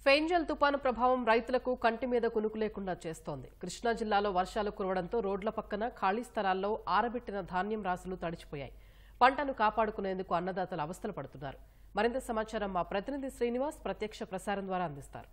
Fengal తుపాను ప్రభావం రైతులకు కంటి మీద కునుకు లేకుండా చేస్తోంది కృష్ణా జిల్లాలో వర్షాలు కురవడంతో రోడ్ల పక్కన ఖాళీ స్థలాల్లో ఆరబెట్టిన ధాన్యం రాసులు తడిచిపోయాయి పంటను కాపాడుకునేందుకు అన్నదాతలు అవస్థలు పడుతున్నారు మరింత సమాచారం మా ప్రతినిధి శ్రీనివాస్ ప్రత్యక్ష ప్రసారం ద్వారా అందిస్తారు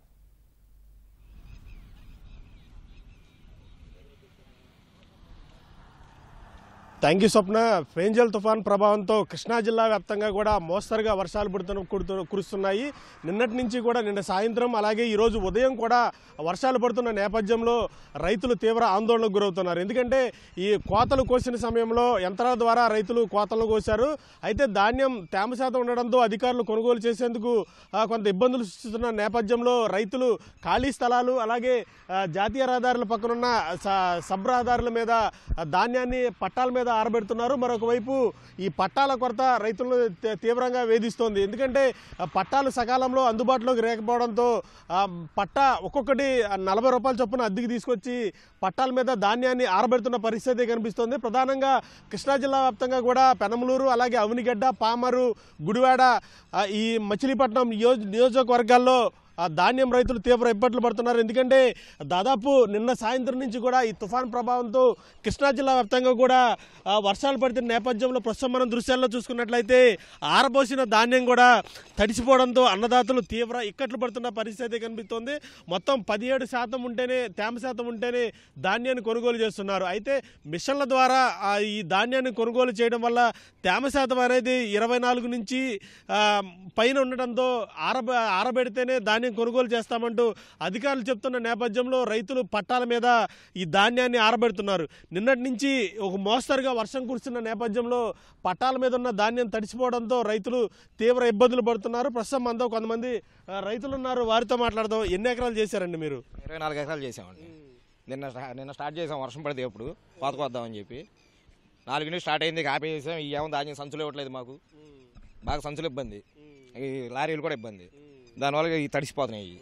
థ్యాంక్ యూ స్వప్న ఫేంజల్ తుఫాన్ ప్రభావంతో కృష్ణా జిల్లా వ్యాప్తంగా కూడా మోస్తరుగా వర్షాలు పడుతున్న కుడుతు- కురుస్తున్నాయి నిన్నటి నుంచి కూడా నిన్న సాయంత్రం అలాగే ఈరోజు ఉదయం కూడా వర్షాలు పడుతున్న నేపథ్యంలో రైతులు తీవ్ర ఆందోళనకు గురవుతున్నారు ఎందుకంటే ఈ కోతలు కోసిన సమయంలో యంత్రాల ద్వారా రైతులు కోతలు కోశారు అయితే ధాన్యం తేమ శాతం ఉండడంతో అధికారులు కొనుగోలు చేసేందుకు ఆ, కొంత ఇబ్బందులు సృష్టిస్తున్న నేపథ్యంలో రైతులు ఖాళీ స్థలాలు అలాగే ఆ, జాతీయ రహదారుల పక్కనున్న స- సబ్ రహదారుల మీద ఆ, ధాన్యాన్ని పట్టాల మీద ఆరబెడుతున్నారు మరొక వైపు ఈ పట్టాల కొరత రైతులను తీ- తీవ్రంగా వేధిస్తోంది ఎందుకంటే ఆ, పట్టాలు సకాలంలో అందుబాటులోకి లేకపోవడంతో ఆ, పట్ట ఒక్కొక్కటి నలభై రూపాయల చొప్పున అద్దెకి తీసుకొచ్చి పట్టాల మీద ధాన్యాన్ని ఆరబెడుతున్న పరిస్థితి కనిపిస్తోంది ప్రధానంగా కృష్ణా జిల్లా వ్యాప్తంగా కూడా పెనమలూరు అలాగే అవనిగడ్డ పామరు గుడివాడ ఆ, ఈ మచిలీపట్నం నియోజ నియోజకవర్గాల్లో ఆ ధాన్యం రైతులు తీవ్ర ఇబ్బందులు పడుతున్నారు ఎందుకంటే దాదాపు నిన్న సాయంత్రం నుంచి కూడా ఈ తుఫాన్ ప్రభావంతో కృష్ణా జిల్లా వ్యాప్తంగా కూడా ఆ, వర్షాలు పడుతున్న నేపథ్యంలో ప్రస్తుతం మనం దృశ్యాల్లో చూసుకున్నట్లయితే ఆరబోసిన ధాన్యం కూడా తడిసిపోవడంతో అన్నదాతలు తీవ్ర ఇక్కట్లు పడుతున్న పరిస్థితి కనిపిస్తోంది మొత్తం పదిహేడు శాతం ఉంటేనే తేమ శాతం ఉంటేనే ధాన్యాన్ని కొనుగోలు చేస్తున్నారు అయితే మిషన్ల ద్వారా ఆ, ఈ ధాన్యాన్ని కొనుగోలు చేయడం వల్ల తేమ శాతం అనేది ఇరవై నాలుగు నుంచి ఆ, పైన ఉండడంతో ఆరబ ఆరబెడితేనే ధాన్యం కొనుగోలు చేస్తామంటూ అధికారులు చెప్తున్న నేపథ్యంలో రైతులు పట్టాల మీద ఈ ధాన్యాన్ని ఆరబెడుతున్నారు నిన్నటి నుంచి ఒక మోస్తరుగా వర్షం కురుస్తున్న నేపథ్యంలో పట్టాల మీద ఉన్న ధాన్యం తడిసిపోవడంతో రైతులు తీవ్ర ఇబ్బందులు పడుతున్నారు ప్రస్తుతం మనతో కొంతమంది ఆ, రైతులు ఉన్నారు వారితో మాట్లాడదాం ఎన్ని ఎకరాలు చేశారండి మీరు ఇరవై నాలుగు ఎకరాలు చేసామండి నిన్న స్టా- నిన్న స్టార్ట్ చేసాం వర్షం పడితే ఎప్పుడు కోత కొద్దామని చెప్పి నాలుగు నుంచి స్టార్ట్ అయింది ఆపే చేసాం ఈ ఏమో ధాన్యం సంచులు ఇవ్వట్లేదు మాకు బాగా సంచులు ఇబ్బంది ఈ లారీలు కూడా ఇబ్బంది దానివల్ల ఈ తడిసిపోతున్నాయి ఇవి.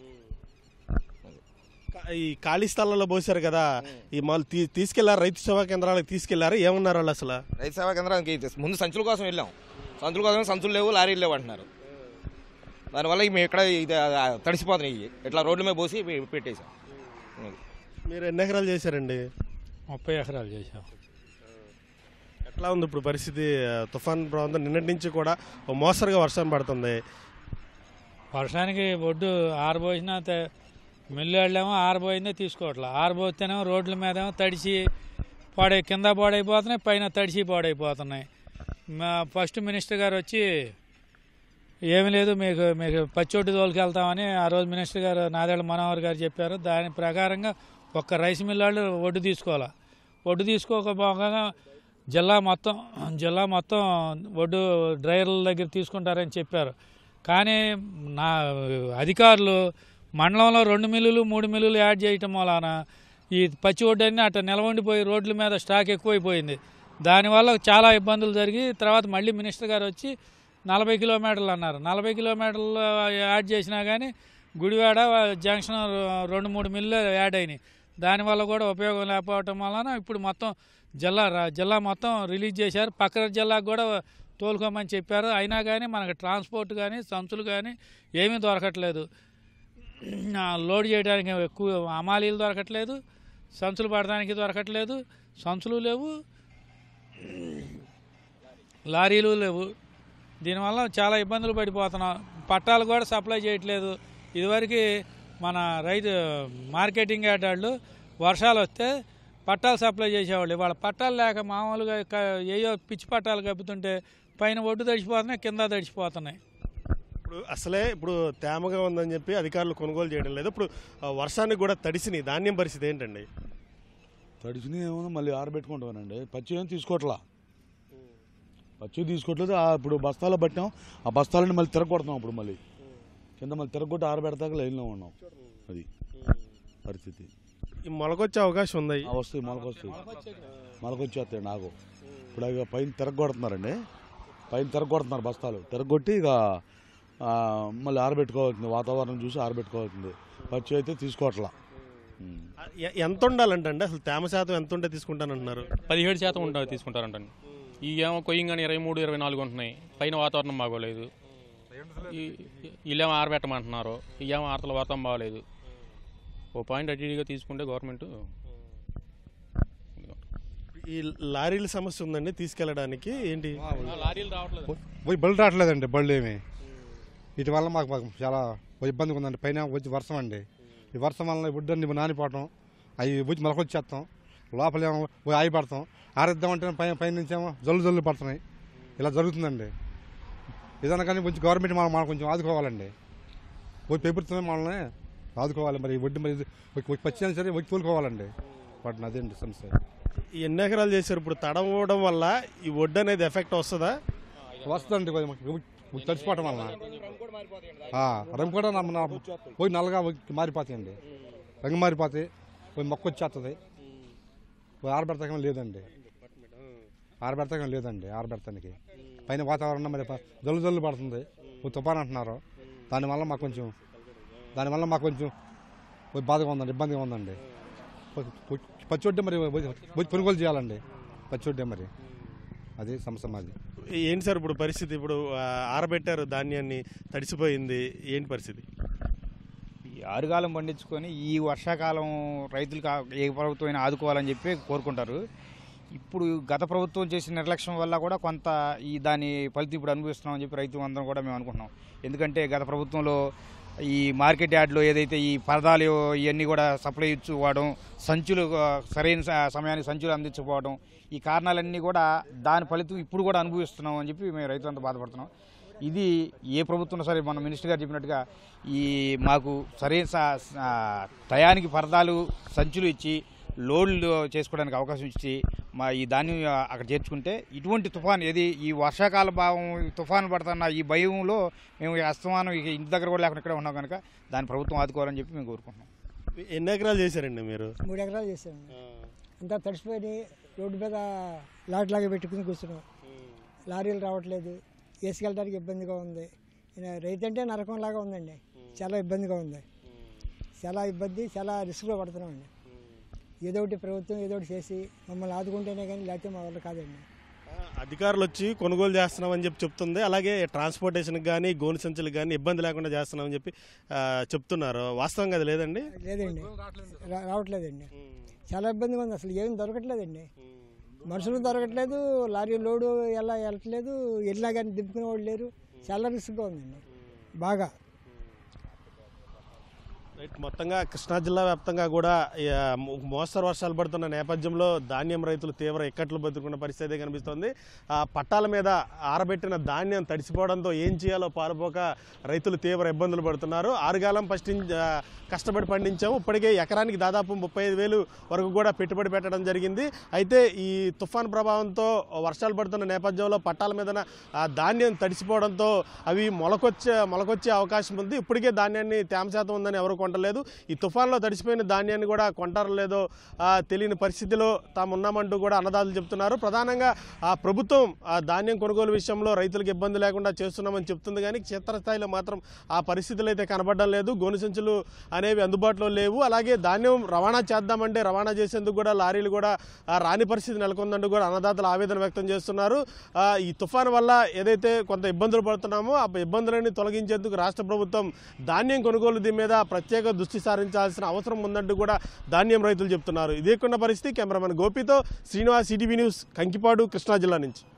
కా- ఈ ఖాళీ స్థలాల్లో పోసారు కదా ఈ మళ్ళీ తీ తీసుకెళ్లారు రైతు సేవా కేంద్రాలకు తీసుకెళ్లారు ఏమన్నారు వాళ్ళు అసలు రైతు సేవా కేంద్రానికి ముందు సంచుల కోసం వెళ్ళాం సంచుల కోసం సంచులు లేవు లారీలు లేవు అంటున్నారు దానివల్ల ఇవి మేము ఇక్కడ ఇది ఆ, తడిసిపోతున్నాయి ఇవి. ఇట్లా రోడ్ల మీద పోసి పె- పెట్టేసాం అది. మీరు ఎన్ని ఎకరాలు చేశారండి ముప్పై ఎకరాలు చేసాం ఎట్లా ఉంది ఇప్పుడు పరిస్థితి ఆ, తుఫాన్ ప్రభావంతో నిన్నటి నుంచి కూడా ఓ మోస్తరుగా వర్షం పడుతుంది వర్షానికి ఒడ్డు ఆరబోసినా త- మిల్లు వెళ్ళామో ఆరబోయిందే తీసుకోవట్లే ఆరబోస్తేనేమో రోడ్ల మీదేమో తడిసి పాడై కింద పాడైపోతున్నాయి పైన తడిసి పాడైపోతున్నాయి మా ఫస్ట్ మినిస్టర్ గారు వచ్చి ఏమీ లేదు మీకు మీకు పచ్చొడ్డు తోలుకి వెళ్తామని ఆ రోజు మినిస్టర్ గారు నాదేళ్ల మనోహర్ గారు చెప్పారు దాని ప్రకారంగా ఒక్క రైస్ మిల్ వాళ్ళు ఒడ్డు తీసుకోవాలి ఒడ్డు తీసుకోకపోగా జిల్లా మొత్తం జిల్లా మొత్తం ఒడ్డు డ్రైవర్ల దగ్గర తీసుకుంటారని చెప్పారు కానీ నా అధికారులు మండలంలో రెండు మిల్లులు మూడు మిల్లులు యాడ్ చేయటం వలన ఈ పచ్చి ఒడ్డు అన్నీ అట్లా నిలవండిపోయి రోడ్ల మీద స్టాక్ ఎక్కువైపోయింది దానివల్ల చాలా ఇబ్బందులు జరిగి తర్వాత మళ్ళీ మినిస్టర్ గారు వచ్చి నలభై కిలోమీటర్లు అన్నారు నలభై కిలోమీటర్లు యాడ్ చేసినా కానీ గుడివాడ జంక్షన్ రెండు మూడు మిల్లు యాడ్ అయినాయి దానివల్ల కూడా ఉపయోగం లేకపోవటం వలన ఇప్పుడు మొత్తం జిల్లా రా- జిల్లా మొత్తం రిలీజ్ చేశారు పక్కన జిల్లాకు కూడా తోలుకోమని చెప్పారు అయినా కానీ మనకు ట్రాన్స్పోర్ట్ కానీ సంచులు కానీ ఏమీ దొరకట్లేదు ఆ, లోడ్ చేయడానికి ఎక్కువ అమాలీలు దొరకట్లేదు సంచులు పడడానికి దొరకట్లేదు సంచులు లేవు లారీలు లేవు దీనివల్ల చాలా ఇబ్బందులు పడిపోతున్నాం పట్టాలు కూడా సప్లై చేయట్లేదు ఇదివరకు మన రైతు మార్కెటింగ్ యార్డాళ్ళు వర్షాలు వస్తే పట్టాలు సప్లై చేసేవాళ్ళు ఇవాళ పట్టాలు లేక మామూలుగా క- ఏయో పిచ్చి పట్టాలు కప్పుతుంటే పైన ఒడ్డు తడిచిపోతున్నాయి కింద తడిచిపోతున్నాయి ఇప్పుడు అసలే ఇప్పుడు తేమగా ఉందని చెప్పి అధికారులు కొనుగోలు చేయడం లేదు ఇప్పుడు ఆ, వర్షానికి కూడా తడిసినాయి ధాన్యం పరిస్థితి ఏంటండి తడిచిన ఏమో మళ్ళీ ఆరబెట్టుకుంటామనండి పచ్చి ఏం తీసుకోవట్లా పచ్చి తీసుకోవట్లేదు ఆ ఇప్పుడు బస్తాలో పట్టాం ఆ బస్తాలని మళ్ళీ తిరగొడతాం అప్పుడు మళ్ళీ కింద మళ్ళీ తిరగొట్టి ఆరబెడతాక లైన్లో ఉన్నాం అది పరిస్థితి ఈ మొలకొచ్చే అవకాశం ఉంది ఆ వస్తాయి మొలకొస్తాయి మొలకొచ్చేస్తాయి నాకు ఇప్పుడు అవి పైన తిరగొడుతున్నారండి పైన తిరగొడుతున్నారు బస్తాలు తిరగొట్టి ఇక ఆ, మళ్ళీ ఆరబెట్టుకోవాల్సింది వాతావరణం చూసి ఆరబెట్టుకోవాల్సింది పచ్చి అయితే తీసుకోవట్లా ఉం. ఎ- ఎంత ఉండాలంటే అసలు తేమ శాతం ఎంత ఉంటే తీసుకుంటానంటున్నారు పదిహేడు శాతం ఉంటుంది తీసుకుంటారంటండి ఈ ఏమో కొయ్యంగానే ఇరవై మూడు ఇరవై నాలుగు ఉంటున్నాయి పైన వాతావరణం బాగోలేదు ఈ- వీళ్ళేమో ఆరబెట్టమంటున్నారు ఇవేమో ఆరతల వాతం బాగలేదు ఓ పాయింట్ అటు ఇటుగా తీసుకుంటే గవర్నమెంట్ ఈ లారీల సమస్య ఉందండి తీసుకెళ్ళడానికి ఏంటి లారీలు రావట్లేదు పోయి బళ్ళు రావట్లేదండి బళ్ళు ఏమి వీటి వల్ల మాకు మాకు చాలా ఇబ్బందిగా ఉందండి పైన వచ్చి వర్షం అండి ఈ వర్షం వల్ల వుడ్ అన్ని నానిపోవటం అవి వచ్చి మొలకొచ్చేస్తాం లోపలేమో పోయి ఆగి పడతాం ఆరిద్దామంటే పైన పైన నుంచేమో జల్లు జల్లు పడుతున్నాయి ఇలా జరుగుతుందండి ఏదైనా కానీ కొంచెం గవర్నమెంట్ మనం మనం కొంచెం ఆదుకోవాలండి పోయి ప్రభుత్వమే మనల్ని ఆదుకోవాలి మరి వడ్డీ మరి పచ్చినా సరే వచ్చి తోలుకోవాలండి వాటిని అదేంటి సమస్య ఈ ఎన్ని ఎకరాలు చేశారు ఇప్పుడు తడవడం వల్ల ఈ వడ్డు అనేది ఎఫెక్ట్ వస్తుందా వస్తుందండి కొంచెం కొంచెం తడిసిపోవటం వలన ఆ, రంగు కూడా నా- నా- పోయి నల్లగా పోయి మారిపోతాయండి రంగు మారిపోతాయి పోయి మొక్క వచ్చేస్తుంది పోయి ఆరబెడతాకం లేదండి ఆరబెడతాకం లేదండి ఆరబెడతానికి పైన వాతావరణం మరి ప- జల్లు జల్లు పడుతుంది ఓ తుఫాన్ అంటున్నారు దానివల్ల మాకు కొంచెం దానివల్ల మాకు కొంచెం పోయి బాధగా ఉందండి ఇబ్బందిగా ఉందండి పోయి- పోయి పచ్చొడ్డే మరి పోయి- పోయి కొనుగోలు చేయాలండి పచ్చొడ్డే మరి అది సమస్య మాది ఏంటి సార్ ఇప్పుడు పరిస్థితి ఇప్పుడు ఆ, ఆరబెట్టారు ధాన్యాన్ని తడిసిపోయింది ఏంటి పరిస్థితి ఈ ఆరుగాలం పండించుకొని ఈ వర్షాకాలం రైతులకు ఆ- ఏ ప్రభుత్వం అయినా ఆదుకోవాలని చెప్పి కోరుకుంటారు ఇప్పుడు గత ప్రభుత్వం చేసిన నిర్లక్ష్యం వల్ల కూడా కొంత ఈ దాని ఫలితం ఇప్పుడు అనుభవిస్తున్నాం అని చెప్పి రైతు అందరం కూడా మేము అనుకుంటున్నాం ఎందుకంటే గత ప్రభుత్వంలో ఈ మార్కెట్ యార్డ్లో ఏదైతే ఈ పరదాలు ఇవన్నీ కూడా సప్లై ఇచ్చుకోవడం సంచులు ఆ, సరైన స- సమయానికి సంచులు అందించకపోవడం ఈ కారణాలన్నీ కూడా దాని ఫలితం ఇప్పుడు కూడా అనుభవిస్తున్నాం అని చెప్పి మేము రైతులంతా బాధపడుతున్నాం ఇది ఏ ప్రభుత్వం సరే మన మినిస్టర్ గారు చెప్పినట్టుగా ఈ మాకు సరైన స- స- టయానికి పరదాలు సంచులు ఇచ్చి లోడ్లు చేసుకోవడానికి అవకాశం ఇచ్చి మా ఈ ధాన్యం అక్కడ చేర్చుకుంటే ఇటువంటి తుఫాన్ ఏది ఈ వర్షాకాల భావం ఈ తుఫాను పడుతున్న ఈ భయంలో మేము ఈ అస్తమానం ఇక ఇంటి దగ్గర కూడా లేకుండా ఇక్కడే ఉన్నాం కనుక దాని ప్రభుత్వం ఆదుకోవాలని చెప్పి మేము కోరుకుంటున్నాం ఎన్ని ఎకరాలు చేశారండి మీరు మూడు ఎకరాలు చేసాము అంతా తడిసిపోయి రోడ్డు మీద లాట్లాగా పెట్టుకుని కూర్చున్నాం లారీలు రావట్లేదు వేసుకెళ్ళడానికి ఇబ్బందిగా ఉంది ఈయన రైతు అంటే నరకంలాగా ఉందండి చాలా ఇబ్బందిగా ఉంది చాలా ఇబ్బంది చాలా రిస్క్లో పడుతున్నామండి ఏదో ఒకటి ప్రభుత్వం ఏదో ఒకటి చేసి మమ్మల్ని ఆదుకుంటేనే కానీ లేకపోతే మా వల్ల కాదండి అధికారులు వచ్చి కొనుగోలు చేస్తున్నామని చెప్పి చెప్తుంది అలాగే ట్రాన్స్పోర్టేషన్కి కానీ గోను సంచులకు కానీ ఇబ్బంది లేకుండా చేస్తున్నామని చెప్పి ఆ, చెప్తున్నారు వాస్తవంగా అది లేదండి లేదండి రా- రావట్లేదండి చాలా ఇబ్బందిగా ఉంది అసలు ఏం దొరకట్లేదండి మనుషులు దొరకట్లేదు లారీ లోడు ఎలా వెళ్ళట్లేదు వెళ్ళినా కానీ దింపుకునే వాళ్ళు లేరు చాలా రిస్క్గా ఉందండి బాగా రైట్ మొత్తంగా కృష్ణా జిల్లా వ్యాప్తంగా కూడా ఈ, ఆ, మో- మోస్తరు వర్షాలు పడుతున్న నేపథ్యంలో ధాన్యం రైతులు తీవ్ర ఇక్కట్లు బతుకున్న పరిస్థితి కనిపిస్తోంది ఆ పట్టాల మీద ఆరబెట్టిన ధాన్యం తడిసిపోవడంతో ఏం చేయాలో పాలుపోక రైతులు తీవ్ర ఇబ్బందులు పడుతున్నారు ఆరుగాలం ఫస్ట్ కష్టపడి పండించాము ఇప్పటికే ఎకరానికి దాదాపు ముప్పై ఐదు వేలు వరకు కూడా పెట్టుబడి పెట్టడం జరిగింది అయితే ఈ తుఫాన్ ప్రభావంతో వర్షాలు పడుతున్న నేపథ్యంలో పట్టాల మీద ధాన్యం తడిసిపోవడంతో అవి మొలకొచ్చే మొలకొచ్చే అవకాశం ఉంది ఇప్పటికే ధాన్యాన్ని తేమ శాతం ఉందని ఎవరు కొంటలేదు ఈ తుఫాన్లో తడిసిపోయిన ధాన్యాన్ని కూడా కొంటారో లేదో ఆ, తెలియని పరిస్థితిలో తాము ఉన్నామంటూ కూడా అన్నదాతలు చెప్తున్నారు ప్రధానంగా ఆ ప్రభుత్వం ఆ ధాన్యం కొనుగోలు విషయంలో రైతులకు ఇబ్బంది లేకుండా చేస్తున్నామని చెప్తుంది కానీ క్షేత్రస్థాయిలో మాత్రం ఆ పరిస్థితులు అయితే కనబడడం లేదు గోను సంచులు అనేవి అందుబాటులో లేవు అలాగే ధాన్యం రవాణా చేద్దామంటే రవాణా చేసేందుకు కూడా లారీలు కూడా ఆ, రాని పరిస్థితి నెలకొందంటూ కూడా అన్నదాతలు ఆవేదన వ్యక్తం చేస్తున్నారు ఆ, ఈ తుఫాన్ వల్ల ఏదైతే కొంత ఇబ్బందులు పడుతున్నామో ఆ ఇబ్బందులని తొలగించేందుకు రాష్ట్ర ప్రభుత్వం ధాన్యం కొనుగోలు దీని మీద ప్రత్యేక దృష్టి సారించాల్సిన అవసరం ఉందంటూ కూడా ధాన్యం రైతులు చెప్తున్నారు ఇదే కొన్న పరిస్థితి కెమెరామెన్ గోపితో శ్రీనివాస్ సిటీవీ న్యూస్ కంకిపాడు కృష్ణా జిల్లా నుంచి